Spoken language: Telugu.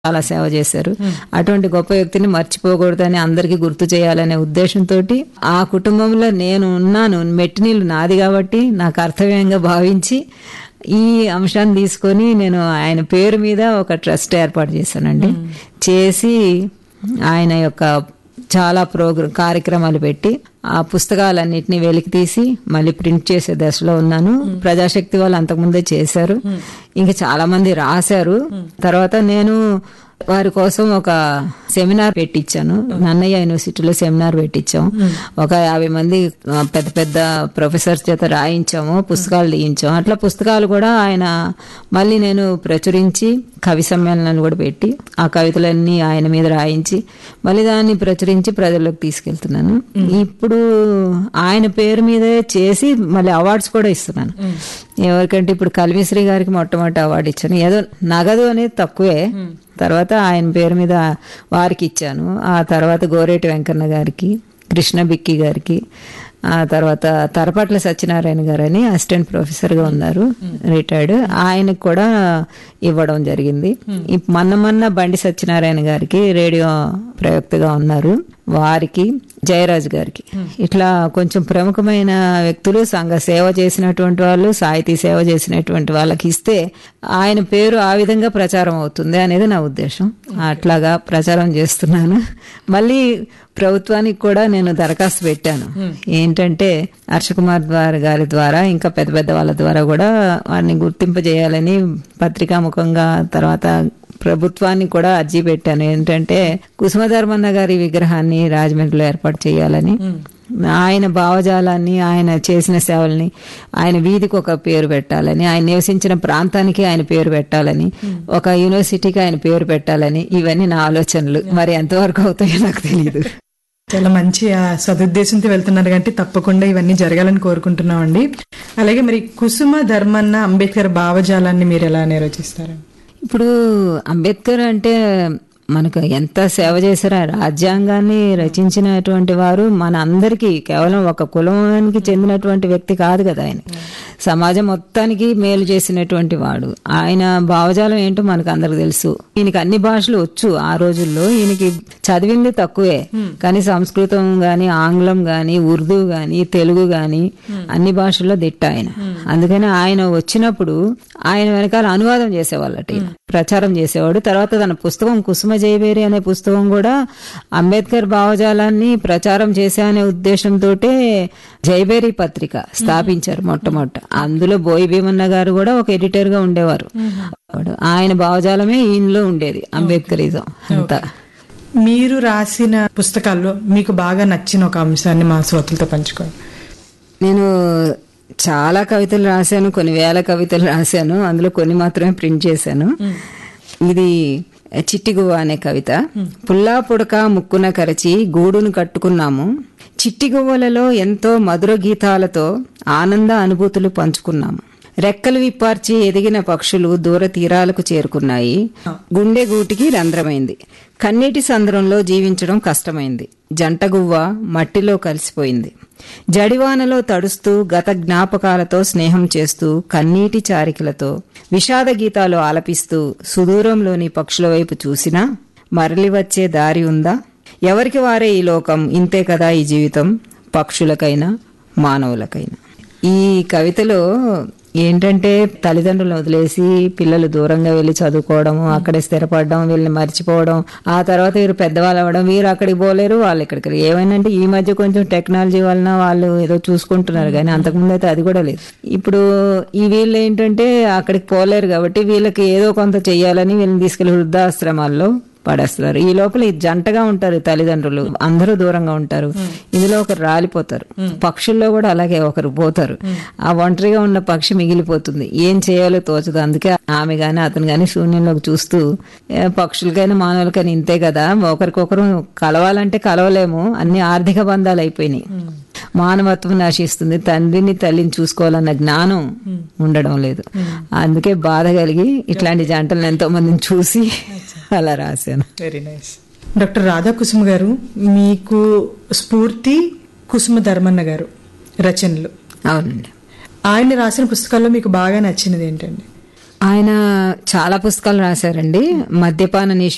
చాలా సేవ చేశారు అటువంటి గొప్ప వ్యక్తిని మర్చిపోకూడదని అందరికీ గుర్తు చేయాలనే ఉద్దేశంతో ఆ కుటుంబంలో నేను ఉన్నాను మెట్టినీళ్ళు నాది కాబట్టి నా కర్తవ్యంగా భావించి ఈ అంశాన్ని తీసుకొని నేను ఆయన పేరు మీద ఒక ట్రస్ట్ ఏర్పాటు చేశానండి చేసి ఆయన యొక్క చాలా ప్రోగ్ర కార్యక్రమాలు పెట్టి ఆ పుస్తకాలన్నింటినీ వెలికి తీసి మళ్ళీ ప్రింట్ చేసే దశలో ఉన్నాను ప్రజాశక్తి వాళ్ళు అంతకుముందే చేశారు ఇంకా చాలా మంది రాశారు తర్వాత నేను వారి కోసం ఒక సెమినార్ పెట్టించాను నన్నయ్య యూనివర్సిటీలో సెమినార్ పెట్టించాం ఒక యాభై మంది ఆ, పెద్ద పెద్ద ప్రొఫెసర్స్ చేత రాయించాము పుస్తకాలు తీయించాం అట్లా పుస్తకాలు కూడా ఆయన మళ్ళీ నేను ప్రచురించి కవి సమ్మేళనాలు కూడా పెట్టి ఆ కవితలన్నీ ఆయన మీద రాయించి మళ్ళీ దాన్ని ప్రచురించి ప్రజల్లోకి తీసుకెళ్తున్నాను ఇప్పుడు ఆయన పేరు మీదే చేసి మళ్ళీ అవార్డ్స్ కూడా ఇస్తున్నాను ఎవరికంటే ఇప్పుడు కల్విశ్రీ గారికి మొట్టమొదటి అవార్డు ఇచ్చాను ఏదో నగదు అనేది తక్కువే తర్వాత ఆయన పేరు మీద వారికి ఇచ్చాను ఆ తర్వాత గోరేటి వెంకన్న గారికి కృష్ణ బిక్కి గారికి ఆ తర్వాత తరపట్ల సత్యనారాయణ గారు అని అసిస్టెంట్ ప్రొఫెసర్ గా ఉన్నారు రిటైర్డ్ ఆయనకు కూడా ఇవ్వడం జరిగింది ఇప్ మొన్న మొన్న బండి సత్యనారాయణ గారికి రేడియో ప్రయోక్తగా ఉన్నారు వారికి జయరాజ్ గారికి ఇట్లా కొంచెం ప్రముఖమైన వ్యక్తులు సంఘ సేవ చేసినటువంటి వాళ్ళు సాహితీ సేవ చేసినటువంటి వాళ్ళకి ఇస్తే ఆయన పేరు ఆ విధంగా ప్రచారం అవుతుంది అనేది నా ఉద్దేశం అట్లాగా ప్రచారం చేస్తున్నాను మళ్ళీ ప్రభుత్వానికి కూడా నేను దరఖాస్తు పెట్టాను ఏంటంటే హర్షకుమార్ ద్వారా గారి ద్వారా ఇంకా పెద్ద పెద్ద వాళ్ళ ద్వారా కూడా వారిని గుర్తింపజేయాలని పత్రికాముఖంగా తర్వాత ప్రభుత్వాన్ని కూడా అర్జీ పెట్టాను ఏంటంటే కుసుమధర్మన్న గారి విగ్రహాన్ని రాజమండ్రిలో ఏర్పాటు చేయాలని ఆయన భావజాలాన్ని ఆయన చేసిన సేవల్ని ఆయన వీధికి ఒక పేరు పెట్టాలని ఆయన నివసించిన ప్రాంతానికి ఆయన పేరు పెట్టాలని ఒక యూనివర్సిటీకి ఆయన పేరు పెట్టాలని ఇవన్నీ నా ఆలోచనలు మరి ఎంతవరకు అవుతాయో నాకు తెలియదు చాలా మంచి ఆ, సదుద్దేశంతో వెళ్తున్నారు కాబట్టి తప్పకుండా ఇవన్నీ జరగాలని కోరుకుంటున్నామండి అలాగే మరి కుసుమ ధర్మన్న అంబేద్కర్ భావజాలాన్ని మీరు ఎలా నిర్వచిస్తారు ఇప్పుడు అంబేద్కర్ అంటే మనకు ఎంత సేవ చేశారో ఆ రాజ్యాంగాన్ని రచించినటువంటి వారు మన అందరికీ కేవలం ఒక కులానికి చెందినటువంటి వ్యక్తి కాదు కదా ఆయన సమాజం మొత్తానికి మేలు చేసినటువంటి వాడు ఆయన భావజాలం ఏంటో మనకు అందరికి తెలుసు ఈయనకి అన్ని భాషలు వచ్చు ఆ రోజుల్లో ఈయనకి చదివింది తక్కువే కానీ సంస్కృతం గాని ఆంగ్లం గాని ఉర్దూ గాని తెలుగు గాని అన్ని భాషల్లో దిట్ట ఆయన అందుకని ఆయన వచ్చినప్పుడు ఆయన వెనకాల అనువాదం చేసేవాళ్ళట ఈయన. ప్రచారం చేసేవాడు తర్వాత తన పుస్తకం కుసుమ జయబేరి అనే పుస్తకం కూడా అంబేద్కర్ భావజాలాన్ని ప్రచారం చేసే అనే ఉద్దేశంతో జయబేరి పత్రిక స్థాపించారు మొట్టమొదట అందులో బోయి భీమన్న గారు కూడా ఒక ఎడిటర్ గా ఉండేవారు ఆయన భావజాలమే ఈయనలో ఉండేది అంబేద్కరిజం అంతా మీరు రాసిన పుస్తకాల్లో మీకు బాగా నచ్చిన ఒక అంశాన్ని మా శ్రోతలతో పంచుకోండి నేను చాలా కవితలు రాశాను కొన్ని వేల కవితలు రాశాను అందులో కొన్ని మాత్రమే ప్రింట్ చేశాను ఇది చిట్టిగువ్వ అనే కవిత పుల్లా పుడక ముక్కున కరచి గూడును కట్టుకున్నాము చిట్టిగువ్వలలో ఎంతో మధుర గీతాలతో ఆనంద అనుభూతులు పంచుకున్నాము రెక్కలు విప్పార్చి ఎదిగిన పక్షులు దూర తీరాలకు చేరుకున్నాయి గుండె గూటికి రంధ్రమైంది కన్నీటి సంద్రంలో జీవించడం కష్టమైంది జంటగువ్వ మట్టిలో కలిసిపోయింది జడివానలో తడుస్తూ గత జ్ఞాపకాలతో స్నేహం చేస్తూ కన్నీటి చారికలతో విషాద గీతాలు ఆలపిస్తూ సుదూరంలోని పక్షుల వైపు చూసినా మరలి వచ్చే దారి ఉందా ఎవరికి వారే ఈ లోకం ఇంతే కదా ఈ జీవితం పక్షులకైనా మానవులకైనా ఈ కవితలో ఏంటంటే తల్లిదండ్రులను వదిలేసి పిల్లలు దూరంగా వెళ్లి చదువుకోవడం అక్కడే స్థిరపడడం వీళ్ళని మర్చిపోవడం ఆ తర్వాత వీరు పెద్దవాళ్ళు అవ్వడం వీరు అక్కడికి పోలేరు వాళ్ళు ఇక్కడికి ఏమైందంటే ఈ మధ్య కొంచెం టెక్నాలజీ వలన వాళ్ళు ఏదో చూసుకుంటున్నారు కానీ అంతకుముందు అయితే అది కూడా లేదు ఇప్పుడు ఈ వీళ్ళు ఏంటంటే అక్కడికి పోలేరు కాబట్టి వీళ్ళకి ఏదో కొంత చెయ్యాలని వీళ్ళని తీసుకెళ్లి వృద్ధాశ్రమాల్లో పడేస్తారు ఈ లోపల ఈ జంటగా ఉంటారు తల్లిదండ్రులు అందరూ దూరంగా ఉంటారు ఇందులో ఒకరు రాలిపోతారు పక్షుల్లో కూడా అలాగే ఒకరు పోతారు ఆ ఒంటరిగా ఉన్న పక్షి మిగిలిపోతుంది ఏం చేయాలో తోచదు అందుకే ఆమె గాని అతను గాని శూన్యంలోకి చూస్తూ "ఏ, పక్షులకైనా మానవులకైనా ఇంతే కదా ఒకరికొకరు కలవాలంటే కలవలేము అన్ని ఆర్థిక బంధాలు అయిపోయినాయి మానవత్వం నశిస్తుంది తండ్రిని తల్లిని చూసుకోవాలన్న జ్ఞానం ఉండడం లేదు అందుకే బాధ కలిగి ఇట్లాంటి జంటలను ఎంతో మందిని చూసి అలా రాశాను వెరీ నైస్ డాక్టర్ రాధాకుసుమ గారు మీకు స్ఫూర్తి కుసుమ ధర్మన్న గారు రచనలు అవునండి ఆయన రాసిన పుస్తకాల్లో మీకు బాగా నచ్చినది ఏంటండి ఆయన చాలా పుస్తకాలు రాశారండి మద్యపాన నిషేధం